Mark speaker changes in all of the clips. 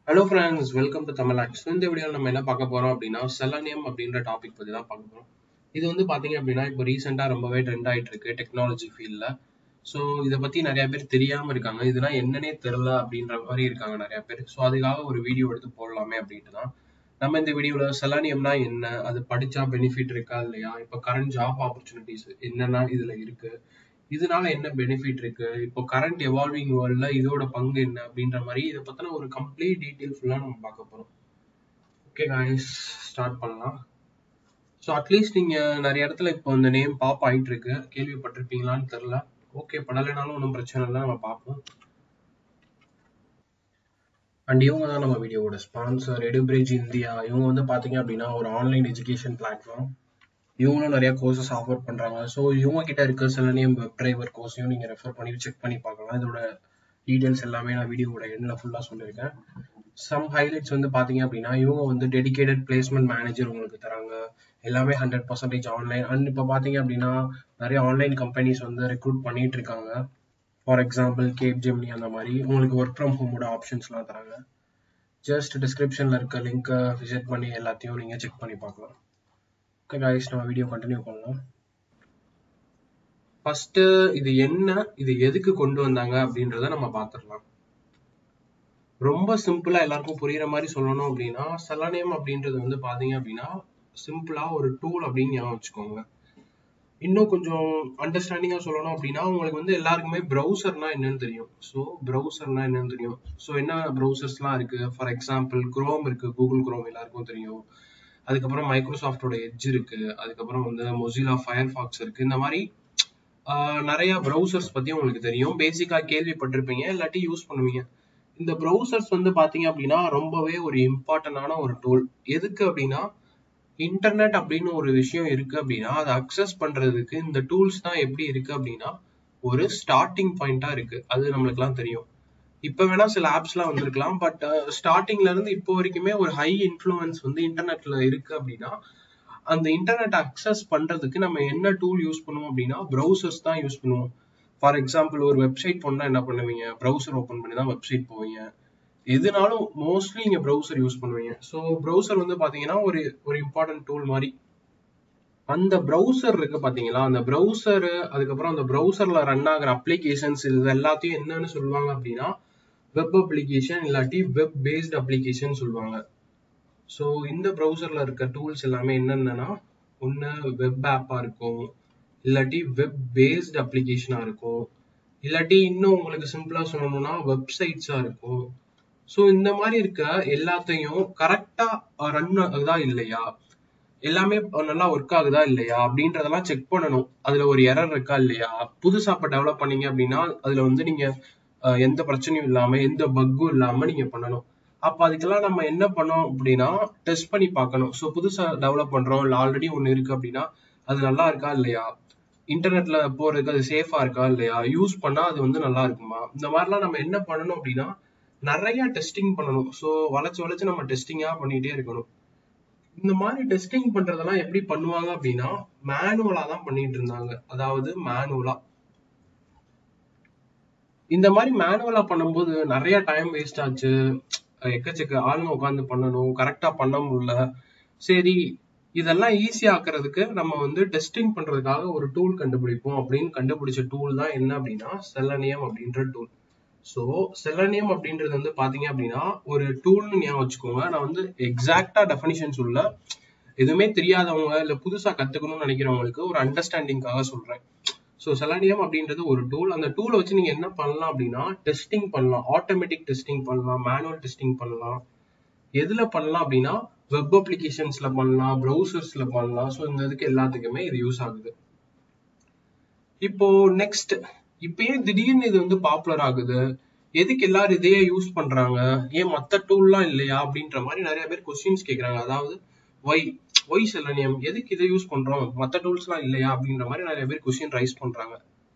Speaker 1: hello friends welcome to Tamil ஆக்ஸ் இந்த வீடியோவில் நம்ம என்ன பார்க்க போறோம் அப்படின்னா செலனியம் அப்படின்ற டாபிக் பற்றி தான் பார்க்க போறோம் இது வந்து பார்த்தீங்க அப்படின்னா இப்போ ரீசெண்டாக ரொம்பவே ட்ரெண்ட் ஆயிட்டு இருக்கு டெக்னாலஜி ஃபீல்டில் ஸோ இதை பற்றி நிறைய பேர் தெரியாமல் இருக்காங்க இதெல்லாம் என்னன்னே தெரில அப்படின்ற மாதிரி இருக்காங்க நிறைய பேர் ஸோ அதுக்காக ஒரு வீடியோ எடுத்து போடலாமே அப்படின்ட்டு தான் நம்ம இந்த வீடியோவில் செலானியம்னா என்ன அது படிச்சா பெனிஃபிட் இருக்கா இல்லையா இப்போ கரண்ட் ஜாப் ஆப்பர்ச்சுனிட்டிஸ் என்னென்ன இதில் இருக்கு இதனால என்ன பெனிஃபிட் இருக்கு இப்போ கரண்ட் எவால்விங் வேர்ல்ட்ல இதோட பங்கு என்ன அப்படின்ற மாதிரி இதை பத்தின ஒரு கம்ப்ளீட் டீட்டெயில் ஃபுல்லா நம்ம பார்க்க போறோம் ஓகே காய்ஸ் ஸ்டார்ட் பண்ணலாம் ஸோ அட்லீஸ்ட் நீங்க நிறைய இடத்துல இப்போ இந்த நேம் பாப் ஆயிட்டு இருக்கு கேள்விப்பட்டிருப்பீங்களான்னு தெரில ஓகே படலைனாலும் ஒன்றும் பிரச்சனை இல்லை நம்ம பார்ப்போம் அண்ட் இவங்க தான் நம்ம வீடியோவோட ஸ்பான்சர் எடுபிரிட்ஜ் இந்தியா இவங்க வந்து பார்த்தீங்க அப்படின்னா ஒரு ஆன்லைன் எஜுகேஷன் பிளாட்ஃபார்ம் இவங்களும் நிறைய கோர்சஸ் ஆஃபர் பண்றாங்க ஸோ இவங்க கிட்ட இருக்க செலனியம் வெப் டிரைவர் கோர்ஸையும் நீங்க ரெஃபர் பண்ணி செக் பண்ணி பார்க்கலாம் இதோட டீடைல்ஸ் எல்லாமே நான் வீடியோவோட எண்ணில் ஃபுல்லாக சொல்லியிருக்கேன் சம் ஹைலைட்ஸ் வந்து பார்த்தீங்க அப்படின்னா இவங்க வந்து டெடிகேட்டட் பிளேஸ்மெண்ட் மேனேஜர் உங்களுக்கு தராங்க எல்லாமே ஹண்ட்ரட் பர்சன்டேஜ் ஆன்லைன் அண்ட் இப்போ பார்த்தீங்க அப்படின்னா நிறைய ஆன்லைன் கம்பெனிஸ் வந்து ரெக்ரூட் பண்ணிட்டு இருக்காங்க ஃபார் எக்ஸாம்பிள் கேப் ஜெம்னி அந்த மாதிரி உங்களுக்கு ஒர்க் ஃப்ரம் ஹோமோட ஆப்ஷன்ஸ்லாம் தராங்க ஜஸ்ட் டிஸ்கிரிப்ஷனில் இருக்க லிங்க்கை விசிட் பண்ணி எல்லாத்தையும் நீங்கள் செக் பண்ணி பார்க்கலாம் ஓகே காய்ஸ் நம்ம வீடியோ கண்டினியூ பண்ணலாம் ஃபர்ஸ்ட் இது என்ன இது எதுக்கு கொண்டு வந்தாங்க அப்படின்றத நம்ம பார்த்துடலாம் ரொம்ப சிம்பிளா எல்லாருக்கும் புரியுற மாதிரி சொல்லணும் அப்படின்னா செலானியம் அப்படின்றது வந்து பாத்தீங்க அப்படின்னா சிம்பிளா ஒரு டூல் அப்படின்னு ஞாபகம் வச்சுக்கோங்க இன்னும் கொஞ்சம் அண்டர்ஸ்டாண்டிங்கா சொல்லணும் அப்படின்னா உங்களுக்கு வந்து எல்லாருக்குமே ப்ரௌசர்னா என்னன்னு தெரியும் ஸோ ப்ரௌசர்னா என்னன்னு தெரியும் ஸோ என்ன ப்ரௌசர்ஸ்லாம் இருக்கு ஃபார் எக்ஸாம்பிள் குரோம் இருக்கு கூகுள் குரோம் எல்லாருக்கும் தெரியும் அதுக்கப்புறம் மைக்ரோசாஃப்டோட எட்ஜ் இருக்கு அதுக்கப்புறம் வந்து மொசிலா ஃபயர் ஃபாக்ஸ் இருக்கு இந்த மாதிரி நிறைய ப்ரௌசர்ஸ் பத்தி உங்களுக்கு தெரியும் பேசிக்கா கேள்விப்பட்டிருப்பீங்க இல்லாட்டி யூஸ் பண்ணுவீங்க இந்த ப்ரௌசர்ஸ் வந்து பாத்தீங்க அப்படின்னா ரொம்பவே ஒரு இம்பார்ட்டன்டான ஒரு டூல் எதுக்கு அப்படின்னா இன்டர்நெட் அப்படின்னு ஒரு விஷயம் இருக்கு அப்படின்னா அதை அக்சஸ் பண்றதுக்கு இந்த டூல்ஸ் தான் எப்படி இருக்கு அப்படின்னா ஒரு ஸ்டார்டிங் பாயிண்டா இருக்கு அது நம்மளுக்குலாம் தெரியும் இப்ப வேணா சில ஆப்ஸ்லாம் வந்திருக்கலாம் பட் ஸ்டார்டிங்ல இருந்து இப்போ வரைக்குமே ஒரு ஹை இன்ஃப்ளூயன்ஸ் வந்து இன்டர்நெட்ல இருக்கு அப்படின்னா அந்த இன்டர்நெட் அக்சஸ் பண்றதுக்கு நம்ம என்ன டூல் யூஸ் பண்ணுவோம் அப்படின்னா ப்ரௌசர்ஸ் தான் யூஸ் பண்ணுவோம் ஃபார் எக்ஸாம்பிள் ஒரு வெப்சைட் போனா என்ன பண்ணுவீங்க ப்ரௌசர் ஓப்பன் பண்ணி தான் வெப்சைட் போவீங்க எதுனாலும் மோஸ்ட்லி நீங்க ப்ரௌசர் யூஸ் பண்ணுவீங்க ஸோ ப்ரௌசர் வந்து பாத்தீங்கன்னா ஒரு ஒரு இம்பார்ட்டன்ட் டூல் மாதிரி அந்த ப்ரௌசர் இருக்கு பாத்தீங்களா அந்த ப்ரௌசர் அதுக்கப்புறம் அந்த ப்ரௌசர்ல ரன் ஆகிற அப்ளிகேஷன்ஸ் இது எல்லாத்தையும் என்னன்னு சொல்லுவாங்க அப்படின்னா வெப் அப்ளிகேஷன் இல்லாட்டி வெப் பேஸ்ட் அப்ளிகேஷன் சொல்லுவாங்க ஸோ இந்த ப்ரௌசர்ல இருக்க டூல்ஸ் எல்லாமே என்னென்னா ஒன்று வெப் ஆப்பா இருக்கும் இல்லாட்டி வெப் பேஸ்ட் அப்ளிகேஷனா இருக்கும் இல்லாட்டி இன்னும் உங்களுக்கு சிம்பிளா சொல்லணும்னா வெப்சைட்ஸா இருக்கும் ஸோ இந்த மாதிரி இருக்க எல்லாத்தையும் கரெக்டா ரன் ஆகுதா இல்லையா எல்லாமே நல்லா ஒர்க் ஆகுதா இல்லையா அப்படின்றதெல்லாம் செக் பண்ணணும் அதுல ஒரு எரர் இருக்கா இல்லையா புதுசா இப்ப டெவலப் பண்ணீங்க அப்படின்னா அதுல வந்து நீங்க எந்த பிரச்சனையும் இல்லாம எந்த பக்கும் இல்லாம நீங்க பண்ணணும் அப்ப அதுக்கெல்லாம் நம்ம என்ன பண்ணோம் அப்படின்னா டெஸ்ட் பண்ணி பார்க்கணும் ஸோ புதுசா டெவலப் பண்றோம் இல்லை ஆல்ரெடி ஒன்று இருக்கு அப்படின்னா அது நல்லா இருக்கா இல்லையா இன்டர்நெட்ல போறதுக்கு அது சேஃபா இருக்கா இல்லையா யூஸ் பண்ணா அது வந்து நல்லா இருக்குமா இந்த மாதிரிலாம் நம்ம என்ன பண்ணணும் அப்படின்னா நிறைய டெஸ்டிங் பண்ணணும் ஸோ வளைச்சு வளைச்சு நம்ம டெஸ்டிங்கா பண்ணிட்டே இருக்கணும் இந்த மாதிரி டெஸ்டிங் பண்றதெல்லாம் எப்படி பண்ணுவாங்க அப்படின்னா மேனுவலா தான் பண்ணிட்டு இருந்தாங்க அதாவது மேனுவலா இந்த மாதிரி மேனுவலா பண்ணும்போது நிறைய டைம் வேஸ்ட் ஆச்சு எக்கச்சக்க ஆளுங்க உட்காந்து பண்ணணும் கரெக்டா பண்ண முடியல சரி இதெல்லாம் ஈஸி ஆக்குறதுக்கு நம்ம வந்து டெஸ்டிங் பண்றதுக்காக ஒரு டூல் கண்டுபிடிப்போம் அப்படின்னு கண்டுபிடிச்ச டூல் தான் என்ன அப்படின்னா செலனியம் அப்படின்ற டூல் ஸோ செலனியம் அப்படின்றது வந்து பாத்தீங்க அப்படின்னா ஒரு டூல்னு ஞாபகம் வச்சுக்கோங்க நான் வந்து எக்ஸாக்டா டெஃபினிஷன் சொல்ல எதுவுமே தெரியாதவங்க இல்ல புதுசா கத்துக்கணும்னு நினைக்கிறவங்களுக்கு ஒரு அண்டர்ஸ்டாண்டிங்காக சொல்றேன் ஸோ செலானியம் அப்படின்றது ஒரு டூல் அந்த டூலை வச்சு நீங்க என்ன பண்ணலாம் அப்படின்னா டெஸ்டிங் பண்ணலாம் ஆட்டோமேட்டிக் டெஸ்டிங் பண்ணலாம் மேனுவல் டெஸ்டிங் பண்ணலாம் எதுல பண்ணலாம் அப்படின்னா வெப் அப்ளிகேஷன்ஸ்ல பண்ணலாம் ப்ரௌசர்ஸ்ல பண்ணலாம் ஸோ இந்த இதுக்கு எல்லாத்துக்குமே இது யூஸ் ஆகுது இப்போ நெக்ஸ்ட் இப்போ ஏன் திடீர்னு இது வந்து பாப்புலர் ஆகுது எதுக்கு எல்லாரும் இதையே யூஸ் பண்றாங்க ஏன் மத்த டூல்லாம் இல்லையா அப்படின்ற மாதிரி நிறைய பேர் கொஸ்டின்ஸ் கேட்கறாங்க அதாவது ஒய் ஒய் செலனியம் எதுக்கு இதை யூஸ் பண்றோம் மத்த டூல்ஸ் எல்லாம் இல்லையா அப்படின்ற மாதிரி நிறைய பேர் கொஸ்டின் ரைஸ் பண்றாங்க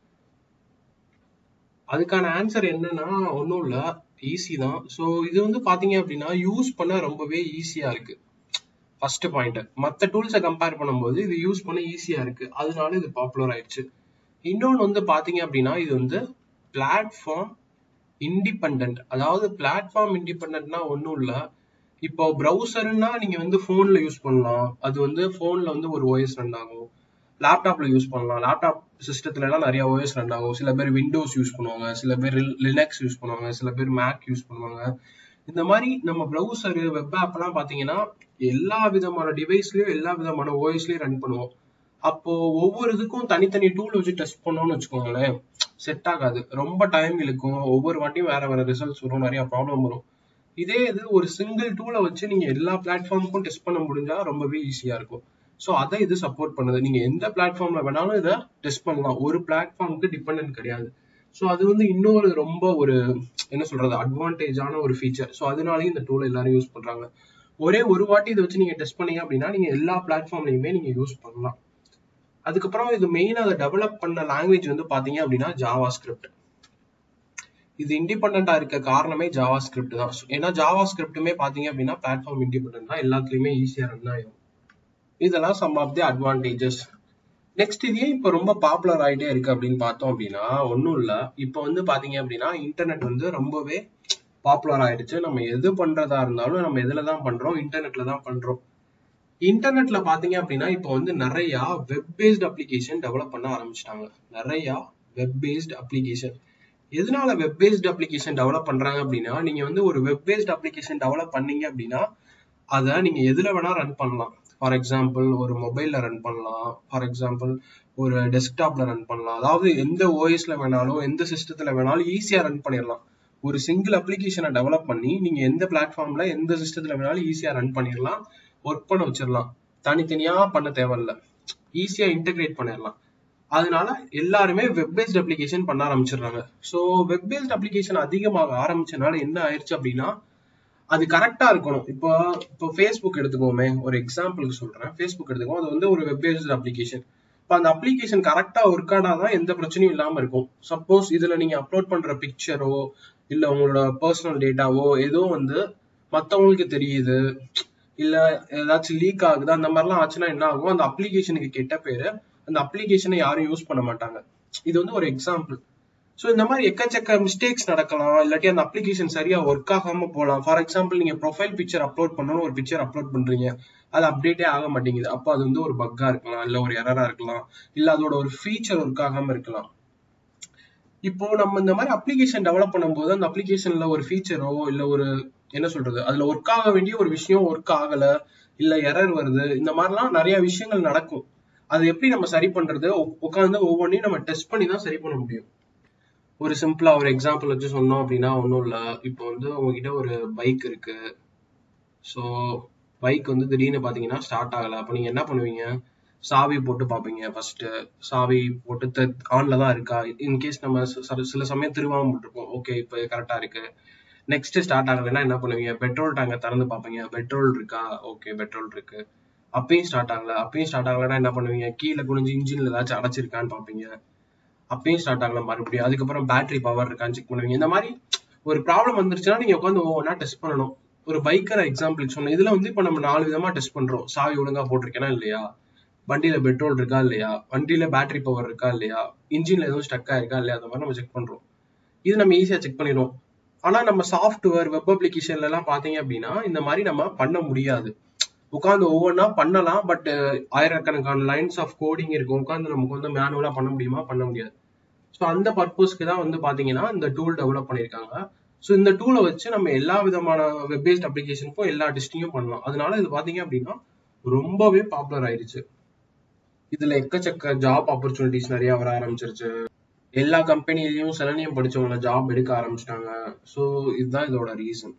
Speaker 1: அதுக்கான ஆன்சர் என்னன்னா ஒன்றும் இல்லை ஈஸி தான் ஸோ இது வந்து பாத்தீங்க அப்படின்னா யூஸ் பண்ண ரொம்பவே ஈஸியா இருக்கு ஃபர்ஸ்ட் பாயிண்ட் மற்ற டூல்ஸை கம்பேர் பண்ணும்போது இது யூஸ் பண்ண ஈஸியா இருக்கு அதனால இது பாப்புலர் ஆயிடுச்சு இன்னொன்று வந்து பாத்தீங்க அப்படின்னா இது வந்து பிளாட்ஃபார்ம் இண்டிபெண்ட் அதாவது பிளாட்ஃபார்ம் இண்டிபெண்ட்னா ஒன்றும் இல்லை இப்போ ப்ரௌசர்னா நீங்க வந்து ஃபோன்ல யூஸ் பண்ணலாம் அது வந்து ஃபோன்ல வந்து ஒரு ஓஎஸ் ரன் ஆகும் லேப்டாப்ல யூஸ் பண்ணலாம் லேப்டாப் சிஸ்டத்துல எல்லாம் நிறைய ஓஎஸ் ரன் ஆகும் சில பேர் விண்டோஸ் யூஸ் பண்ணுவாங்க சில பேர் லினக்ஸ் யூஸ் பண்ணுவாங்க சில பேர் மேக் யூஸ் பண்ணுவாங்க இந்த மாதிரி நம்ம ப்ரௌசர் வெப் ஆப் எல்லாம் பாத்தீங்கன்னா எல்லா விதமான டிவைஸ்லயும் எல்லா விதமான ஓஎஸ்லயும் ரன் பண்ணுவோம் அப்போ ஒவ்வொரு இதுக்கும் தனித்தனி டூல் வச்சு டெஸ்ட் பண்ணோம்னு வச்சுக்கோங்களேன் செட் ஆகாது ரொம்ப டைம் இழுக்கும் ஒவ்வொரு வாட்டியும் வேற வேற ரிசல்ட்ஸ் வரும் நிறைய ப்ராப்ளம் வரும் இதே இது ஒரு சிங்கிள் டூலை வச்சு நீங்க எல்லா பிளாட்ஃபார்முக்கும் டெஸ்ட் பண்ண முடிஞ்சா ரொம்பவே ஈஸியா இருக்கும் ஸோ அதை இது சப்போர்ட் பண்ணுது நீங்க எந்த பிளாட்ஃபார்ம்ல வேணாலும் இதை டெஸ்ட் பண்ணலாம் ஒரு பிளாட்ஃபார்முக்கு டிபெண்ட் கிடையாது ஸோ அது வந்து இன்னொரு ரொம்ப ஒரு என்ன சொல்றது அட்வான்டேஜான ஒரு ஃபீச்சர் ஸோ அதனாலயும் இந்த டூலை எல்லாரும் யூஸ் பண்றாங்க ஒரே ஒரு வாட்டி இதை வச்சு நீங்க டெஸ்ட் பண்ணீங்க அப்படின்னா நீங்க எல்லா பிளாட்ஃபார்ம்லயுமே நீங்க யூஸ் பண்ணலாம் அதுக்கப்புறம் இது மெயினா அதை டெவலப் பண்ண லாங்குவேஜ் வந்து பாத்தீங்க அப்படின்னா ஜாவா ஸ்கிரிப்ட் இது இண்டிபெண்டா இருக்க காரணமே ஜாவா ஸ்கிரிப்ட் தான் ஏன்னா ஜாவா ஸ்கிரிப்டுமே பாத்தீங்க அப்படின்னா பிளாட்ஃபார்ம் இண்டிபெண்ட் தான் எல்லாத்துலயுமே ஈஸியா ரன் ஆயிடும் இதெல்லாம் some of the advantages next இதே இப்போ ரொம்ப பாப்புலர் ஆகிட்டே இருக்கு அப்படின்னு பார்த்தோம் அப்படின்னா ஒன்றும் இல்லை இப்போ வந்து பாத்தீங்க அப்படின்னா இன்டர்நெட் வந்து ரொம்பவே பாப்புலர் ஆயிடுச்சு நம்ம எது பண்றதா இருந்தாலும் நம்ம எதுல தான் பண்றோம் இன்டர்நெட்ல தான் பண்றோம் இன்டர்நெட்ல பாத்தீங்க அப்படின்னா இப்போ வந்து நிறைய வெப் பேஸ்ட் அப்ளிகேஷன் டெவலப் பண்ண ஆரம்பிச்சிட்டாங்க நிறைய வெப் பேஸ்ட் அப்ளிகேஷன் எதனால வெப் பேஸ்ட் அப்ளிகேஷன் டெவலப் பண்றாங்க அப்படின்னா நீங்க வந்து ஒரு வெப் பேஸ்ட் அப்ளிகேஷன் டெவலப் பண்ணீங்க அப்படின்னா அதை நீங்க எதுல வேணா ரன் பண்ணலாம் ஃபார் எக்ஸாம்பிள் ஒரு மொபைல்ல ரன் பண்ணலாம் ஃபார் எக்ஸாம்பிள் ஒரு டெஸ்க்டாப்ல ரன் பண்ணலாம் அதாவது எந்த ஓஎஸ்ல வேணாலும் எந்த சிஸ்டத்துல வேணாலும் ஈஸியா ரன் பண்ணிடலாம் ஒரு சிங்கிள் அப்ளிகேஷனை டெவலப் பண்ணி நீங்க எந்த பிளாட்ஃபார்ம்ல எந்த சிஸ்டத்துல வேணாலும் ஈஸியா ரன் பண்ணிடலாம் ஒர்க் பண்ண வச்சிடலாம் தனித்தனியா பண்ண தேவையில்ல ஈஸியா இன்டகிரேட் பண்ணிடலாம் அதனால எல்லாருமே வெப் பேஸ்ட் அப்ளிகேஷன் பண்ண ஆரம்பிச்சிடுறாங்க ஸோ வெப் பேஸ்ட் அப்ளிகேஷன் அதிகமாக ஆரம்பிச்சனால என்ன ஆயிடுச்சு அப்படின்னா அது கரெக்டா இருக்கணும் இப்போ இப்போ ஃபேஸ்புக் எடுத்துக்கோமே ஒரு எக்ஸாம்பிளுக்கு சொல்றேன் ஃபேஸ்புக் எடுத்துக்கோ அது வந்து ஒரு வெப் பேஸ்ட் அப்ளிகேஷன் இப்போ அந்த அப்ளிகேஷன் கரெக்டா ஒர்க் ஆனாதான் எந்த பிரச்சனையும் இல்லாம இருக்கும் சப்போஸ் இதுல நீங்க அப்லோட் பண்ற பிக்சரோ இல்ல உங்களோட பர்சனல் டேட்டாவோ ஏதோ வந்து மத்தவங்களுக்கு தெரியுது இல்ல ஏதாச்சும் லீக் ஆகுது அந்த மாதிரிலாம் ஆச்சுன்னா என்ன ஆகும் அந்த அப்ளிகேஷனுக்கு கெட்ட பேரு அந்த அப்ளிகேஷனை யாரும் யூஸ் பண்ண மாட்டாங்க இது வந்து ஒரு எக்ஸாம்பிள் ஸோ இந்த மாதிரி எக்கச்சக்க மிஸ்டேக்ஸ் நடக்கலாம் இல்லாட்டி அந்த அப்ளிகேஷன் சரியா ஒர்க் ஆகாம போகலாம் ஃபார் எக்ஸாம்பிள் நீங்க ப்ரொஃபைல் பிக்சர் அப்லோட் பண்ணணும் ஒரு பிக்சர் அப்லோட் பண்றீங்க அது அப்டேட்டே ஆக மாட்டேங்குது அப்போ அது வந்து ஒரு பக்கா இருக்கலாம் இல்ல ஒரு எரரா இருக்கலாம் இல்ல அதோட ஒரு ஃபீச்சர் ஒர்க் ஆகாம இருக்கலாம் இப்போ நம்ம இந்த மாதிரி அப்ளிகேஷன் டெவலப் பண்ணும்போது அந்த அப்ளிகேஷன்ல ஒரு ஃபீச்சரோ இல்ல ஒரு என்ன சொல்றது அதுல ஒர்க் ஆக வேண்டிய ஒரு விஷயம் ஒர்க் ஆகல இல்ல எரர் வருது இந்த மாதிரிலாம் நிறைய விஷயங்கள் நடக்கும் அது எப்படி நம்ம சரி பண்றது உட்காந்து ஒவ்வொன்றையும் நம்ம டெஸ்ட் பண்ணி தான் சரி பண்ண முடியும் ஒரு சிம்பிளா ஒரு எக்ஸாம்பிள் வச்சு சொன்னோம் அப்படின்னா ஒன்றும் இல்லை இப்போ வந்து உங்ககிட்ட ஒரு பைக் இருக்கு ஸோ பைக் வந்து திடீர்னு பார்த்தீங்கன்னா ஸ்டார்ட் ஆகலை அப்போ நீங்கள் என்ன பண்ணுவீங்க சாவி போட்டு பார்ப்பீங்க ஃபர்ஸ்ட் சாவி போட்டு ஆன்ல தான் இருக்கா இன்கேஸ் நம்ம சில சமயம் திருவாம போட்டிருப்போம் ஓகே இப்போ கரெக்டா இருக்கு நெக்ஸ்ட் ஸ்டார்ட் ஆகலைன்னா என்ன பண்ணுவீங்க பெட்ரோல் டேங்கை திறந்து பார்ப்பீங்க பெட்ரோல் இருக்கா ஓகே பெட்ரோல் இருக்கு அப்பயும் ஸ்டார்ட் ஆகல அப்பயும் ஸ்டார்ட் ஆகலைன்னா என்ன பண்ணுவீங்க கீழே குனிஞ்சு இன்ஜின்ல ஏதாச்சும் அடைச்சிருக்கான்னு பார்ப்பீங்க அப்பயும் ஸ்டார்ட் ஆகல மறுபடியும் அதுக்கப்புறம் பேட்டரி பவர் இருக்கான்னு செக் பண்ணுவீங்க இந்த மாதிரி ஒரு ப்ராப்ளம் வந்துருச்சுன்னா நீங்க உட்காந்து ஒவ்வொன்றா டெஸ்ட் பண்ணணும் ஒரு பைக்கர் எக்ஸாம்பிள் சொன்னேன் இதுல வந்து இப்போ நம்ம நாலு விதமா டெஸ்ட் பண்றோம் சாவி ஒழுங்கா போட்டிருக்கேனா இல்லையா வண்டியில பெட்ரோல் இருக்கா இல்லையா வண்டியில பேட்டரி பவர் இருக்கா இல்லையா இன்ஜின்ல எதுவும் ஸ்டக் ஆயிருக்கா இல்லையா அந்த மாதிரி நம்ம செக் பண்றோம் இது நம்ம ஈஸியா செக் பண்ணிடுவோம் ஆனா நம்ம சாஃப்ட்வேர் வெப் அப்ளிகேஷன்ல எல்லாம் பாத்தீங்க அப்படின்னா இந்த மாதிரி நம்ம பண்ண முடியாது உட்காந்து ஒவ்வொன்றா பண்ணலாம் பட் ஆயிரக்கணக்கான லைன்ஸ் ஆஃப் கோடிங் இருக்கும் உட்காந்து நமக்கு வந்து மேனுவலா பண்ண முடியுமா பண்ண முடியாது ஸோ அந்த பர்பஸ்க்கு தான் வந்து பாத்தீங்கன்னா இந்த டூல் டெவலப் பண்ணியிருக்காங்க ஸோ இந்த டூலை வச்சு நம்ம எல்லா விதமான வெப் பேஸ்ட் அப்ளிகேஷனுக்கும் எல்லா டெஸ்டிங்கும் பண்ணலாம் அதனால இது பாத்தீங்க அப்படின்னா ரொம்பவே பாப்புலர் ஆயிடுச்சு இதுல எக்கச்சக்க ஜாப் ஆப்பர்ச்சுனிட்டிஸ் நிறைய வர ஆரம்பிச்சிருச்சு எல்லா கம்பெனிலையும் செலனியம் படிச்சவங்கள ஜாப் எடுக்க ஆரம்பிச்சிட்டாங்க ஸோ இதுதான் இதோட ரீசன்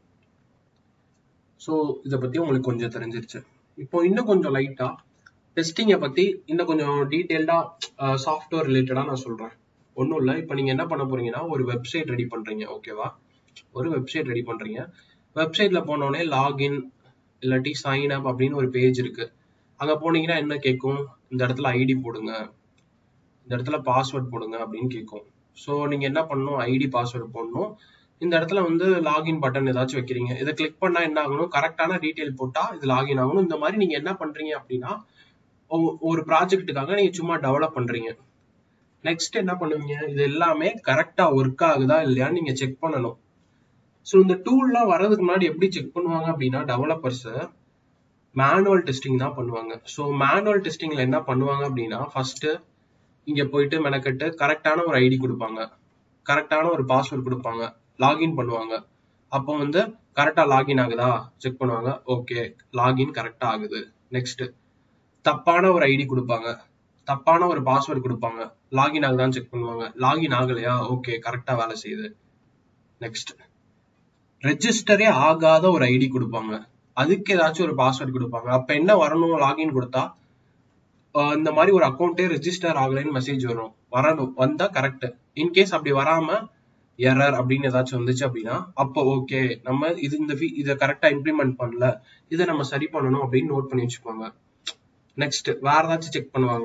Speaker 1: ஸோ இதை பத்தி உங்களுக்கு கொஞ்சம் தெரிஞ்சிருச்சு இப்போ இன்னும் கொஞ்சம் லைட்டா டெஸ்டிங்கை பத்தி இன்னும் கொஞ்சம் டீட்டெயில்டா சாஃப்ட்வேர் ரிலேட்டடா நான் சொல்றேன் ஒன்றும் இல்லை இப்போ நீங்க என்ன பண்ண போறீங்கன்னா ஒரு வெப்சைட் ரெடி பண்றீங்க ஓகேவா ஒரு வெப்சைட் ரெடி பண்றீங்க வெப்சைட்ல போனோடனே லாகின் இல்லாட்டி சைன் அப் அப்படின்னு ஒரு பேஜ் இருக்கு அங்க போனீங்கன்னா என்ன கேட்கும் இந்த இடத்துல ஐடி போடுங்க இந்த இடத்துல பாஸ்வேர்ட் போடுங்க அப்படின்னு கேட்கும் ஸோ நீங்க என்ன பண்ணணும் ஐடி பாஸ்வேர்டு போடணும் இந்த இடத்துல வந்து லாகின் பட்டன் ஏதாச்சும் வைக்கிறீங்க இதை கிளிக் பண்ணா என்ன ஆகணும் கரெக்டான டீட்டெயில் போட்டா இது லாகின் ஆகணும் இந்த மாதிரி நீங்க என்ன பண்றீங்க அப்படின்னா ஒரு ப்ராஜெக்ட்டுக்காக நீங்க சும்மா டெவலப் பண்றீங்க நெக்ஸ்ட் என்ன பண்ணுவீங்க இது எல்லாமே கரெக்டா ஒர்க் ஆகுதா இல்லையான்னு நீங்க செக் பண்ணணும் ஸோ இந்த டூல்லாம் வர்றதுக்கு முன்னாடி எப்படி செக் பண்ணுவாங்க அப்படின்னா டெவலப்பர்ஸ் மேனுவல் டெஸ்டிங் தான் பண்ணுவாங்க ஸோ மேனுவல் டெஸ்டிங்ல என்ன பண்ணுவாங்க அப்படின்னா ஃபர்ஸ்ட் இங்க போயிட்டு மெனக்கெட்டு கரெக்டான ஒரு ஐடி கொடுப்பாங்க கரெக்டான ஒரு பாஸ்வேர்ட் கொடுப்பாங்க லாகின் பண்ணுவாங்க அப்போ வந்து கரெக்டா லாகின் ஆகுதா செக் பண்ணுவாங்க ஓகே லாகின் கரெக்டா ஆகுது நெக்ஸ்ட் தப்பான ஒரு ஐடி கொடுப்பாங்க தப்பான ஒரு பாஸ்வேர்ட் கொடுப்பாங்க லாகின் ஆகுதான்னு செக் பண்ணுவாங்க லாகின் ஆகலையா ஓகே கரெக்டா வேலை செய்யுது நெக்ஸ்ட் ரெஜிஸ்டரே ஆகாத ஒரு ஐடி கொடுப்பாங்க அதுக்கு ஏதாச்சும் ஒரு பாஸ்வேர்ட் கொடுப்பாங்க அப்ப என்ன வரணும் லாகின் கொடுத்தா ஆஹ் இந்த மாதிரி ஒரு அக்கௌண்ட்டே ரெஜிஸ்டர் ஆகலைன்னு மெசேஜ் வரும் வரணும் வந்தா கரெக்ட் இன்கேஸ் அப்படி வராம எரர் அப்படின்னு ஏதாச்சும் வந்துச்சு அப்படின்னா அப்போ ஓகே நம்ம இது இந்த fee- இதை கரெக்டா இம்ப்ளிமெண்ட் பண்ணல இதை நம்ம சரி பண்ணணும் அப்படின்னு நோட் பண்ணி வச்சுக்கோங்க நெக்ஸ்ட் வேற ஏதாச்சும் செக் பண்ணுவாங்க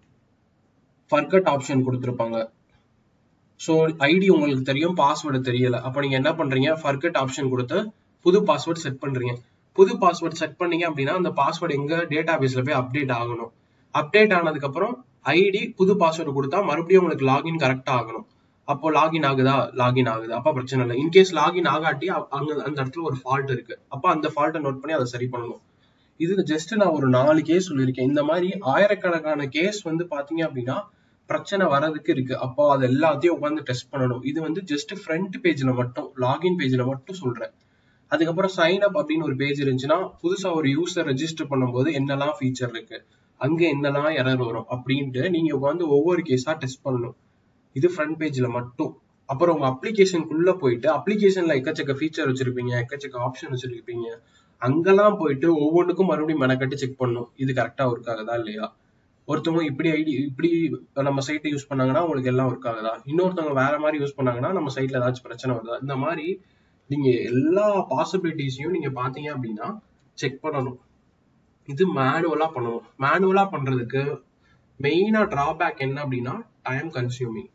Speaker 1: ஃபர்கட் ஆப்ஷன் கொடுத்துருப்பாங்க ஸோ ஐடி உங்களுக்கு தெரியும் பாஸ்வேர்டு தெரியல அப்போ நீங்க என்ன பண்றீங்க ஃபர்கட் ஆப்ஷன் கொடுத்து புது பாஸ்வேர்ட் செட் பண்றீங்க புது பாஸ்வேர்ட் செட் பண்ணீங்க அப்படின்னா அந்த பாஸ்வேர்டு எங்க டேட்டா பேஸ்ல போய் அப்டேட் ஆகணும் அப்டேட் ஆனதுக்கு அப்புறம் ஐடி புது பாஸ்வேர்டு கொடுத்தா மறுபடியும் உங்களுக்கு லாகின் கரெக்டா ஆகணும் அப்போ லாகின் ஆகுதா லாகின் ஆகுது அப்ப பிரச்சனை இல்லை இன்கேஸ் லாகின் ஆகாட்டி அ- அங்க அந்த இடத்துல ஒரு ஃபால்ட் இருக்கு அப்ப அந்த ஃபால்ட்டை நோட் பண்ணி அதை சரி பண்ணணும் இது ஜஸ்ட் நான் ஒரு நாலு கேஸ் சொல்லியிருக்கேன் இந்த மாதிரி ஆயிரக்கணக்கான கேஸ் வந்து பாத்தீங்க அப்படின்னா பிரச்சனை வர்றதுக்கு இருக்கு அப்போ அது எல்லாத்தையும் உட்காந்து டெஸ்ட் பண்ணணும் இது வந்து ஜஸ்ட் ஃப்ரண்ட் பேஜ்ல மட்டும் லாகின் பேஜ்ல மட்டும் சொல்றேன் அதுக்கப்புறம் சைன் அப் அப்படின்னு ஒரு பேஜ் இருந்துச்சுன்னா புதுசா ஒரு யூசர் ரெஜிஸ்டர் பண்ணும்போது என்னெல்லாம் ஃபீச்சர் இருக்கு அங்க என்னெல்லாம் எரர் வரும் அப்படின்ட்டு நீங்க உட்காந்து ஒவ்வொரு கேஸா டெஸ்ட் பண்ணணும் இது ஃப்ரண்ட் பேஜ்ல மட்டும் அப்புறம் உங்க அப்ளிகேஷனுக்குள்ள போயிட்டு அப்ளிகேஷன்ல எக்கச்சக்க ஃபீச்சர் வச்சிருப்பீங்க எக்கச்சக்க ஆப்ஷன் வச்சிருப்பீங்க அங்கெல்லாம் போயிட்டு ஒவ்வொன்றுக்கும் மறுபடியும் மெனக்கட்டு செக் பண்ணணும் இது கரெக்டா ஒர்க் ஆகுதா இல்லையா ஒருத்தவங்க இப்படி ஐடி இப்படி நம்ம சைட்டை யூஸ் பண்ணாங்கன்னா உங்களுக்கு எல்லாம் ஒர்க் ஆகுதா இன்னொருத்தவங்க வேற மாதிரி யூஸ் பண்ணாங்கன்னா நம்ம சைட்ல ஏதாச்சும் பிரச்சனை வருதா இந்த மாதிரி நீங்க எல்லா பாசிபிலிட்டிஸையும் நீங்க பாத்தீங்க அப்படின்னா செக் பண்ணணும் இது மேனுவலா பண்ணணும் மேனுவலா பண்றதுக்கு மெயினா டிராபேக் என்ன அப்படின்னா டைம் கன்சியூமிங்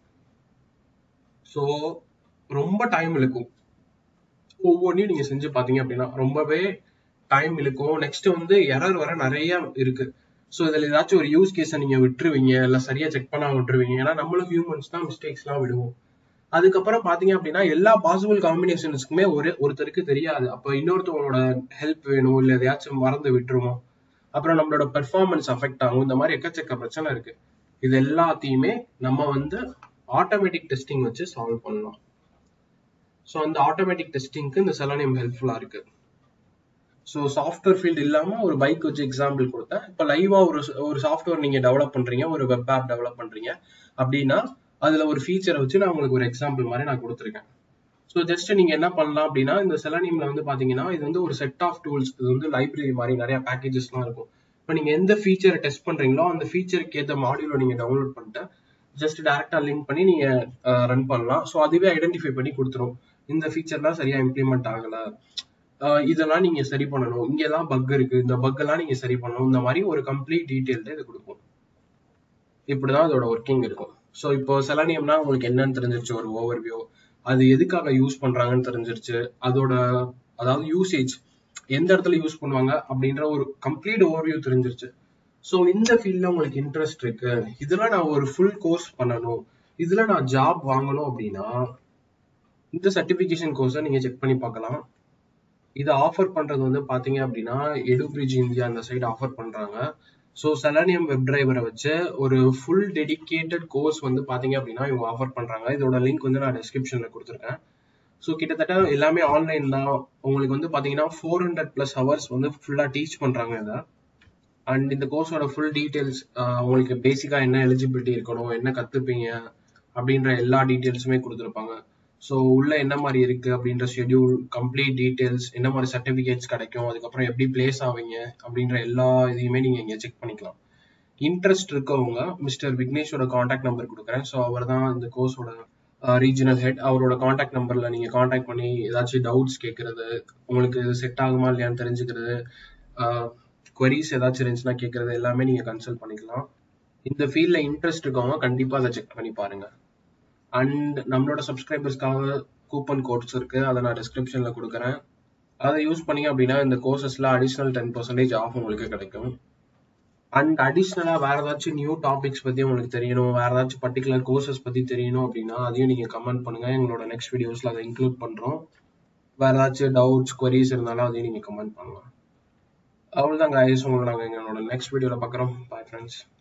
Speaker 1: ஸோ ரொம்ப டைம் இழுக்கும் ஒவ்வொன்றையும் நீங்க செஞ்சு பாத்தீங்க அப்படின்னா ரொம்பவே டைம் இழுக்கும் நெக்ஸ்ட் வந்து எரர் வர நிறைய இருக்கு ஸோ இதுல ஏதாச்சும் ஒரு யூஸ் கேஸை நீங்க விட்டுருவீங்க இல்ல சரியா செக் பண்ணாம விட்டுருவீங்க ஏன்னா நம்மளும் ஹியூமன்ஸ் தான் மிஸ்டேக்ஸ் எல்லாம் விடுவோம் அதுக்கப்புறம் பாத்தீங்க அப்படின்னா எல்லா பாசிபிள் காம்பினேஷன்ஸ்க்குமே ஒரு ஒருத்தருக்கு தெரியாது அப்ப இன்னொருத்தவங்களோட ஹெல்ப் வேணும் இல்ல எதையாச்சும் மறந்து விட்டுருவோம் அப்புறம் நம்மளோட பெர்ஃபார்மன்ஸ் அஃபெக்ட் ஆகும் இந்த மாதிரி எக்கச்சக்க பிரச்சனை இருக்கு இது எல்லாத்தையுமே நம்ம வந்து ஆட்டோமேட்டிக் டெஸ்டிங் வச்சு சால்வ் பண்ணலாம் ஸோ அந்த ஆட்டோமேட்டிக் டெஸ்டிங்க்கு இந்த செலானியம் ஹெல்ப்ஃபுல்லா இருக்கு ஸோ சாஃப்ட்வேர் ஃபீல்டு இல்லாம ஒரு பைக் வச்சு எக்ஸாம்பிள் கொடுத்தேன் இப்போ லைவா ஒரு ஒரு சாஃப்ட்வேர் நீங்க டெவலப் பண்றீங்க ஒரு வெப் ஆப் டெவலப் பண்றீங்க அப்படின்னா அதுல ஒரு ஃபீச்சரை வச்சு நான் உங்களுக்கு ஒரு எக்ஸாம்பிள் மாதிரி நான் கொடுத்துருக்கேன் ஸோ ஜஸ்ட் நீங்க என்ன பண்ணலாம் அப்படின்னா இந்த செலானியம்ல வந்து பாத்தீங்கன்னா இது வந்து ஒரு செட் ஆஃப் டூல்ஸ் இது வந்து லைப்ரரி மாதிரி நிறைய பேக்கேஜஸ்லாம் இருக்கும் இப்போ நீங்க எந்த ஃபீச்சரை டெஸ்ட் பண்றீங்களோ அந்த ஃபீச்சருக்கு ஏற்ற மாடியூலை நீங்க டவுன்லோட் பண்ணிட்டு ஜஸ்ட் டேரக்டா லிங்க் பண்ணி நீங்க ரன் பண்ணலாம் ஸோ அதுவே ஐடென்டிஃபை பண்ணி கொடுத்துரும் இந்த ஃபீச்சர்லாம் சரியா இம்ப்ளிமெண்ட் ஆகல ஆஹ் இதெல்லாம் நீங்க சரி பண்ணணும் இங்கெல்லாம் பக் இருக்கு இந்த பக் எல்லாம் நீங்க சரி பண்ணணும் இந்த மாதிரி ஒரு கம்ப்ளீட் டீடைல்டு இது கொடுக்கும் இப்படிதான் அதோட ஒர்க்கிங் இருக்கும் ஸோ இப்போ செலானியம்னா உங்களுக்கு என்னன்னு தெரிஞ்சிருச்சு ஒரு ஓவர்வியூ அது எதுக்காக யூஸ் பண்றாங்கன்னு தெரிஞ்சிருச்சு அதோட அதாவது யூசேஜ் எந்த இடத்துல யூஸ் பண்ணுவாங்க அப்படின்ற ஒரு கம்ப்ளீட் ஓவர்வியூ தெரிஞ்சிருச்சு ஸோ இந்த ஃபீல்ட்ல உங்களுக்கு இன்ட்ரெஸ்ட் இருக்கு இதுல நான் ஒரு ஃபுல் கோர்ஸ் பண்ணணும் இதுல நான் ஜாப் வாங்கணும் அப்படின்னா இந்த சர்டிபிகேஷன் கோர்ஸை நீங்க செக் பண்ணி பார்க்கலாம் இதை ஆஃபர் பண்றது வந்து பாத்தீங்க அப்படின்னா எடுபிரிட்ஜ் இந்தியா அந்த சைடு ஆஃபர் பண்றாங்க ஸோ செலானியம் வெப் டிரைவரை வச்சு ஒரு ஃபுல் டெடிகேட்டட் கோர்ஸ் வந்து பாத்தீங்க அப்படின்னா இவங்க ஆஃபர் பண்றாங்க இதோட லிங்க் வந்து நான் டிஸ்கிரிப்ஷன்ல கொடுத்துருக்கேன் ஸோ கிட்டத்தட்ட எல்லாமே ஆன்லைன் தான் உங்களுக்கு வந்து பாத்தீங்கன்னா ஃபோர் ஹண்ட்ரட் பிளஸ் ஹவர்ஸ் வந்து ஃபுல்லா டீச் பண்றாங்க இதை அண்ட் இந்த கோர்ஸோட ஃபுல் டீடைல்ஸ் உங்களுக்கு பேசிக்கா என்ன எலிஜிபிலிட்டி இருக்கணும் என்ன கத்துப்பீங்க அப்படின்ற எல்லா டீட்டெயில்ஸுமே கொடுத்துருப்பாங்க ஸோ உள்ள என்ன மாதிரி இருக்கு அப்படின்ற ஷெட்யூல் கம்ப்ளீட் டீடைல்ஸ் என்ன மாதிரி சர்டிஃபிகேட்ஸ் கிடைக்கும் அதுக்கப்புறம் எப்படி பிளேஸ் ஆவீங்க அப்படின்ற எல்லா இதையுமே நீங்க இங்க செக் பண்ணிக்கலாம் இன்ட்ரெஸ்ட் இருக்கவங்க மிஸ்டர் விக்னேஷோட காண்டாக்ட் நம்பர் கொடுக்குறேன் ஸோ அவர் தான் இந்த கோர்ஸோட ரீஜனல் ஹெட் அவரோட காண்டாக்ட் நம்பர்ல நீங்க காண்டாக்ட் பண்ணி ஏதாச்சும் டவுட்ஸ் கேட்கறது உங்களுக்கு செட் ஆகுமா இல்லையான்னு தெரிஞ்சுக்கிறது குவரிஸ் ஏதாச்சும் இருந்துச்சுன்னா கேட்கறது எல்லாமே நீங்க கன்சல்ட் பண்ணிக்கலாம் இந்த ஃபீல்ட்ல இன்ட்ரெஸ்ட் இருக்கவங்க கண்டிப்பா அதை செக் பண்ணி பாருங்க அண்ட் நம்மளோட சப்ஸ்கிரைபர்ஸ்க்காக கூப்பன் கோட்ஸ் இருக்கு அதை நான் டிஸ்கிரிப்ஷன்ல கொடுக்குறேன் அதை யூஸ் பண்ணீங்க அப்படின்னா இந்த கோர்சஸ்ல அடிஷனல் டென் பர்சன்டேஜ் ஆஃப் உங்களுக்கு கிடைக்கும் அண்ட் அடிஷ்னலா வேற ஏதாச்சும் நியூ டாபிக்ஸ் பத்தி உங்களுக்கு தெரியணும் வேற ஏதாச்சும் பர்டிகுலர் கோர்சஸ் பத்தி தெரியணும் அப்படின்னா அதையும் நீங்க கமெண்ட் பண்ணுங்க எங்களோட நெக்ஸ்ட் வீடியோஸ்ல அதை இன்க்ளூட் பண்றோம் வேற ஏதாச்சும் டவுட்ஸ் queries இருந்தாலும் அதையும் நீங்க கமெண்ட் பண்ணலாம் அவ்வளவுதான் guys உங்களை நாங்க எங்களோட நெக்ஸ்ட் வீடியோல பார்க்குறோம் பாய் ஃப்ரெண்ட்ஸ்